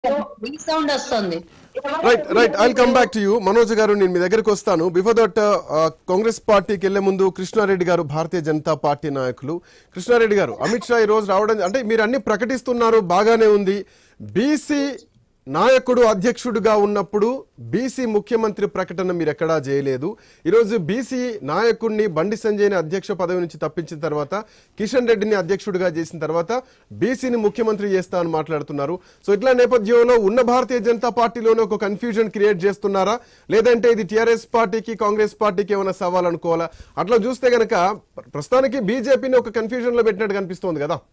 Sound వస్తుంది right right I'll come back to you Manoj garu నేను మీ దగ్గరికి వస్తాను బిఫోర్ దట్ కాంగ్రెస్ పార్టీకి వెళ్లే ముందు కృష్ణారెడ్డి గారు భారతీయ జనతా పార్టీ నాయకులు కృష్ణారెడ్డి గారు అమిత్ షా ఈ రోజు రావడం అంటే మీరు అన్ని ప్రకటిస్తున్నారు బాగానే ఉంది బీసీ నాయకుడు అధ్యక్షుడిగా ఉన్నప్పుడు బీసీ ముఖ్యమంత్రి ప్రకటన మీరు ఎక్కడా చేయలేదు ఈరోజు బీసీ నాయకుడిని బండి సంజయ్ని అధ్యక్ష పదవి నుంచి తప్పించిన తర్వాత కిషన్ రెడ్డిని అధ్యక్షుడిగా చేసిన తర్వాత బీసీని ముఖ్యమంత్రి చేస్తా అని మాట్లాడుతున్నారు సో ఇట్లా నేపథ్యంలో ఉన్న భారతీయ జనతా పార్టీలోనే ఒక కన్ఫ్యూజన్ క్రియేట్ చేస్తున్నారా లేదంటే ఇది టీఆర్ఎస్ పార్టీకి కాంగ్రెస్ పార్టీకి ఏమైనా సవాల్ అనుకోవాలా అట్లా చూస్తే గనక ప్రస్తుతానికి బీజేపీని ఒక కన్ఫ్యూజన్ లో పెట్టినట్టు కనిపిస్తోంది కదా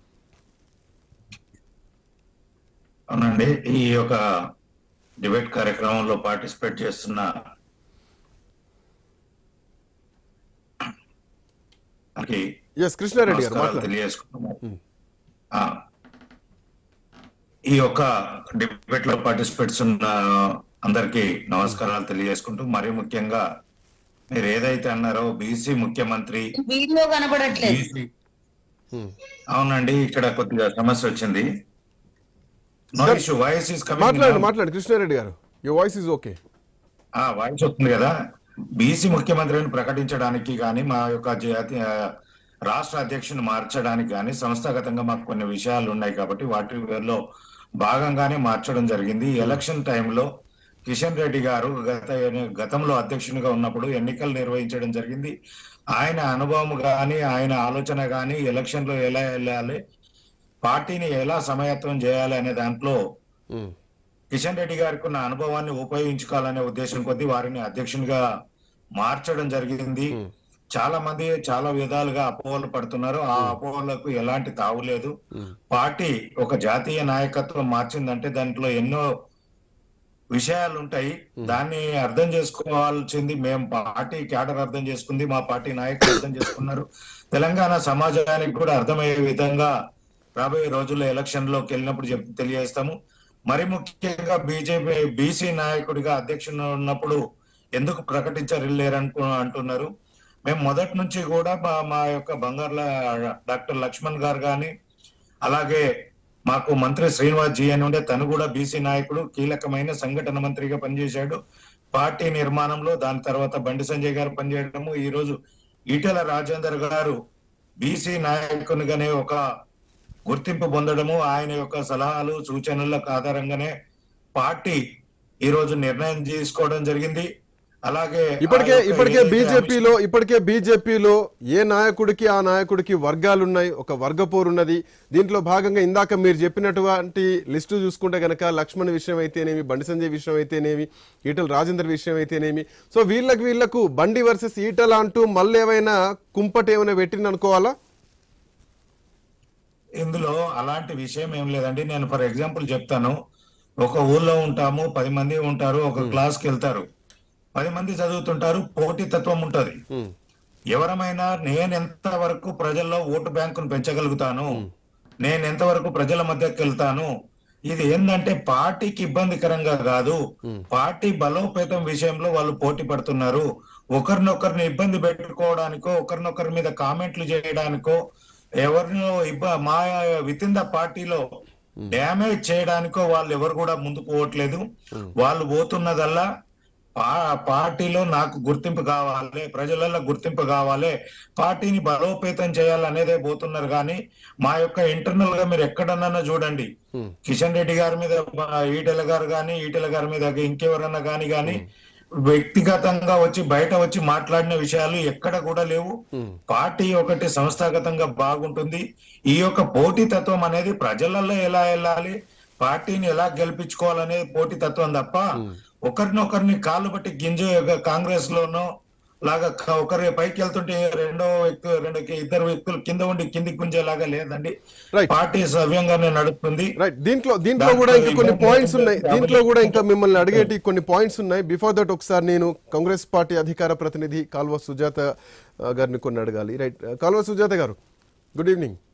అవునండి ఈ యొక్క డిబేట్ కార్యక్రమంలో పార్టిసిపేట్ చేస్తున్న మనకి ఎస్ కృష్ణారెడ్డి గారు నమస్కారాలు మాట్లాడండి తెలియజేసుకుంటున్నాము ఆ, ఈ యొక్క డిబేట్ లో పార్టిసిపేట్స్ ఉన్న అందరికి నమస్కారాలు తెలియజేసుకుంటూ మరీ ముఖ్యంగా మీరు ఏదైతే అన్నారో బీసీ ముఖ్యమంత్రి వీడియో కనబడట్లేదు బీసీ అవునండి ఇక్కడ కొద్దిగా సమస్య వచ్చింది నో ఇష్యూ వాయిస్ ఇస్ మాట్లాడండి కమింగ్ మాట్లాడండి Krishna Reddy garu you voice is okay ఆ వాయిస్ వస్తుంది కదా బీసీ ముఖ్యమంత్రిని ప్రకటించడానికి కానీ మా యొక్క జాతీయ రాష్ట్ర అధ్యక్షుని మార్చడానికి కానీ సంస్థాగతంగా మాకు కొన్ని విషయాలు ఉన్నాయి కాబట్టి వాటిలో భాగంగానే మార్చడం జరిగింది ఎలక్షన్ టైంలో కిషన్ రెడ్డి గారు గత గతంలో అధ్యక్షునిగా ఉన్నప్పుడు ఎన్నికలు నిర్వహించడం జరిగింది ఆయన అనుభవం కానీ ఆయన ఆలోచన కానీ ఎలక్షన్ లో ఎలా వెళ్ళాలి పార్టీని ఎలా సమయత్వం చేయాలి అనే దాంట్లో కిషన్ రెడ్డి గారికి ఉన్న అనుభవాన్ని ఉపయోగించుకోవాలనే ఉద్దేశం కొద్దీ వారిని అధ్యక్షునిగా మార్చడం జరిగింది చాలా మంది చాలా విధాలుగా అపోహలు పడుతున్నారు ఆ అపోహలకు ఎలాంటి తావు లేదు పార్టీ ఒక జాతీయ నాయకత్వం మార్చిందంటే దాంట్లో ఎన్నో విషయాలు ఉంటాయి దాన్ని అర్థం చేసుకోవాల్సింది మేము పార్టీ క్యాడర్ అర్థం చేసుకుంది మా పార్టీ నాయకులు అర్థం చేసుకున్నారు తెలంగాణ సమాజానికి కూడా అర్థమయ్యే విధంగా రాబోయే రోజుల్లో ఎలక్షన్ లోకి వెళ్ళినప్పుడు చెప్ తెలియజేస్తాము మరి ముఖ్యంగా బీజేపీ బీసీ నాయకుడిగా అధ్యక్షుడు ఉన్నప్పుడు ఎందుకు ప్రకటించలేరనుకు అంటున్నారు మేము మొదటి నుంచి కూడా మా మా యొక్క బంగార్ల డాక్టర్ లక్ష్మణ్ గారు కానీ అలాగే మాకు మంత్రి శ్రీనివాస్ జీ అని ఉండే తను కూడా బీసీ నాయకుడు కీలకమైన సంఘటన మంత్రిగా పనిచేశాడు పార్టీ నిర్మాణంలో దాని తర్వాత బండి సంజయ్ గారు పనిచేయడము ఈ రోజు ఈటెల రాజేందర్ గారు బీసీ నాయకునిగానే ఒక గుర్తింపు పొందడము ఆయన యొక్క సలహాలు సూచనలకు ఆధారంగానే పార్టీ ఈ రోజు నిర్ణయం తీసుకోవడం జరిగింది అలాగే ఇప్పటికే ఆ యొక్క ఇప్పటికే ఏదైతే బీజేపీలో ఇప్పటికే బీజేపీలో ఏ నాయకుడికి ఆ నాయకుడికి వర్గాలు ఉన్నాయి ఒక వర్గపోరు ఉన్నది దీంట్లో భాగంగా ఇందాక మీరు చెప్పినటువంటి లిస్టు చూసుకుంటే గనక లక్ష్మణ్ విషయం అయితేనేమి బండి సంజయ్ విషయం అయితేనేమి ఈటల రాజేందర్ విషయం అయితేనేమి సో వీళ్ళకి వీళ్ళకు బండి వర్సెస్ ఈటల అంటూ మళ్ళీ ఏమైనా కుంపటి ఏమైనా పెట్టింది అనుకోవాలా ఇందులో అలాంటి విషయం ఏం లేదండి నేను ఫర్ ఎగ్జాంపుల్ చెప్తాను ఒక ఊర్లో ఉంటాము పది మంది ఉంటారు ఒక క్లాస్కి వెళ్తారు పది మంది చదువుతుంటారు పోటీతత్వం ఉంటది ఉమ్, ఎవరమైనా నేను ఎంత వరకు ప్రజల్లో ఓటు బ్యాంకును పెంచగలుగుతాను నేను ఎంతవరకు ప్రజల మధ్యకి వెళ్తాను ఇది ఏంటంటే పార్టీకి ఇబ్బందికరంగా కాదు పార్టీ బలోపేతం విషయంలో వాళ్ళు పోటీ పడుతున్నారు ఒకరినొకరిని ఇబ్బంది పెట్టుకోవడానికో ఒకరినొకరి మీద కామెంట్లు చేయడానికో ఎవరినో ఇబ్బ మా విత్ ఇన్ ద పార్టీలో డ్యామేజ్ చేయడానికో వాళ్ళు ఎవరు కూడా ముందు పోవట్లేదు వాళ్ళు పోతున్నదల్లా పా- పార్టీలో నాకు గుర్తింపు కావాలి ప్రజలలో గుర్తింపు కావాలి పార్టీని బలోపేతం చేయాలనేదే పోతున్నారు కానీ మా యొక్క ఇంటర్నల్ గా మీరు ఎక్కడన్నా చూడండి Hmm. కిషన్ రెడ్డి గారి మీద ఆ, ఈటెల గారు కానీ ఈటెల గారి మీద ఇంకెవరన్నా కానీ కానీ వ్యక్తిగతంగా వచ్చి బయట వచ్చి మాట్లాడిన విషయాలు ఎక్కడ కూడా లేవు ఉమ్, పార్టీ ఒకటి సంస్థాగతంగా బాగుంటుంది ఈ యొక్క పోటీతత్వం అనేది ప్రజలలో ఎలా వెళ్ళాలి పార్టీని ఎలా గెలిపించుకోవాలనే పోటీతత్వం తప్ప ఒకరినొకరిని కాళ్ళు బట్టి గింజ కాంగ్రెస్ లోనో లాగా క- ఒకరి పైకి వెళ్తుంటే రెండో వ్యక్తి రెండు ఇద్దరు వ్యక్తులు కింద ఉండి కిందికి గుంజేలాగా లేదండి Right. పార్టీ సవ్యంగానే నడుస్తుంది రైట్ దీంట్లో దీంట్లో దాంట్లో కూడా ఇంకా కొన్ని ఇబ్బంది పాయింట్స్ లేదు ఉన్నాయి కాబట్టి- దీంట్లో కూడా ఇంకా మిమ్మల్ని అడిగేటి కొన్ని పాయింట్స్ ఉన్నాయి బిఫోర్ దట్ ఒకసారి నేను కాంగ్రెస్ పార్టీ అధికార ప్రతినిధి కాల్వ సుజాత ఆ, గారిని కొన్ని అడగాలి రైట్ కాల్వ సుజాత గారు గుడ్ ఈవినింగ్